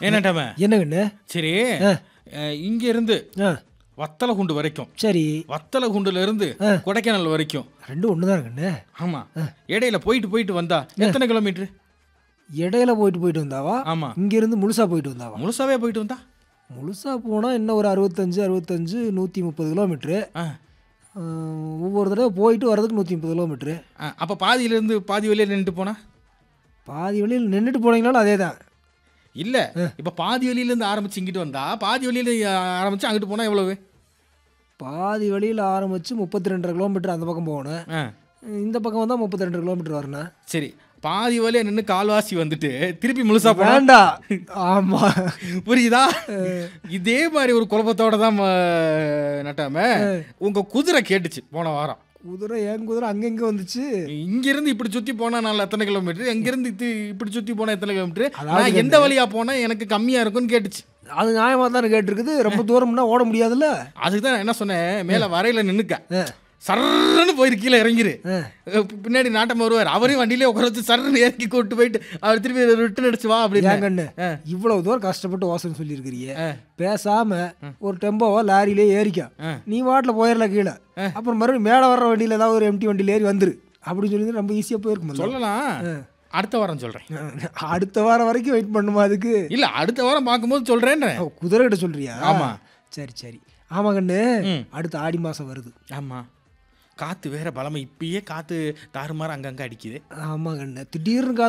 என்னட்டாம என்ன கண்ணு சரி ஆ. அஹ், இங்க இருந்து ஆ வத்தலகுண்டு வரைக்கும் சரி வத்தலகுண்டுல இருந்து கொடைக்கானல் வரைக்கும் ரெண்டும் ஒன்று தான் கண்ணு ஆமா இடையில போயிட்டு போயிட்டு வந்தா எத்தனை கிலோமீட்டர் இடையில போயிட்டு போயிட்டு வந்தாவா ஆமா இங்கேருந்து முழுசா போயிட்டு வந்தாவா முழுசாவே போயிட்டு வந்தா முழுசா போனால் இன்னும் ஒரு அறுபத்தஞ்சு அறுபத்தஞ்சு நூற்றி முப்பது கிலோமீட்ரு ஆ. ஒவ்வொரு தடவை போயிட்டு வர்றதுக்கு நூற்றி முப்பது கிலோமீட்ரு ஆ, அப்ப பாதியில இருந்து பாதி வழியில நின்றுட்டு போனா பாதி வழியில் நின்றுட்டு போனீங்கனாலும் அதே தான் இல்ல இப்ப பாதி வழியில இருந்து ஆரம்பிச்சு இங்கிட்டு வந்தா பாதி வழியில அஹ், ஆரம்பிச்சு அங்கிட்டு போனா எவ்வளவு பாதி வழியில் ஆரம்பித்து முப்பத்தி ரெண்டரை கிலோமீட்டர் அந்த பக்கம் போகணும் ஆ, இந்த பக்கம் வந்தால் முப்பத்தி ரெண்டு கிலோமீட்டர் வரணும் சரி பாதி வழியா நின்று கால்வாசி வந்துட்டு திருப்பி முழுசா போனா வேண்டாம் ஆமாம் புரியுதா இதே மாதிரி ஒரு குழப்பத்தோட தான் ம- நட்டாம உங்க குதிரை கேட்டுச்சு போன வாரம் குதிரை என் குதிரை அங்கங்கே வந்துச்சு இங்க இருந்து இப்படி சுத்தி போனா நான் எத்தனை கிலோமீட்டர் எங்க இருந்து இது இப்படி சுத்தி போனா எத்தனை கிலோமீட்டர் அதாவது நான் எந்த வழியா போனா எனக்கு கம்மியா இருக்கும்னு கேட்டுச்சு அது நியாயமாக தானே கேட்டிருக்குது ரொம்ப தூரம்னா ஓட முடியாதுல்ல அதுக்கு தான் நான் என்ன சொன்னேன் மேல வரையில நின்னுக்க சர்ன்னு போயிரு கீழே இறங்கிரு அஹ் பின்னாடி நாட்டம் வருவார் அவரையும் வண்டியிலே உட்கார வச்சு சர்ன்னு இறக்கி கூட்டு போயிட்டு அவர் திருப்பி ரிட்டர்ன் அடிச்சு வா ஏன் அப்படின்னு கண்ணு இவ்வளவு தூரம் கஷ்டப்பட்டு வாசல் சொல்லியிருக்கிறியே பேசாம ஒரு டெம்போவா லாரியிலே ஏறிக்கா நீ வாட்டில் போயிடல கீழே அப்புறம் மறுபடியும் மேலே வர்ற வண்டியில் ஏதாவது ஒரு எம்டி வண்டியில் ஏறி வந்துரு அப்படின்னு சொல்லி ரொம்ப ஈஸியாக போயிருக்கும்ல சொல்லலாம் அடுத்த வாரம் சொல்றேன் அடுத்த வாரம் வரைக்கும் வெயிட் பண்ணுமா அதுக்கு இல்ல அடுத்த வாரம் பார்க்கும்போது சொல்றேன்றேன் ஓ, குதிரை கிட்ட சொல்றியா ஆமா. சரி சரி ஆமா கண்ணு ம். அடுத்த ஆடி மாசம் வருது ஆமா காத்து வேற பலமை இப்பயே காத்து தாறுமாறு அங்கங்க அடிக்குது ஆமா கண்ணு திடீர்னு காத்து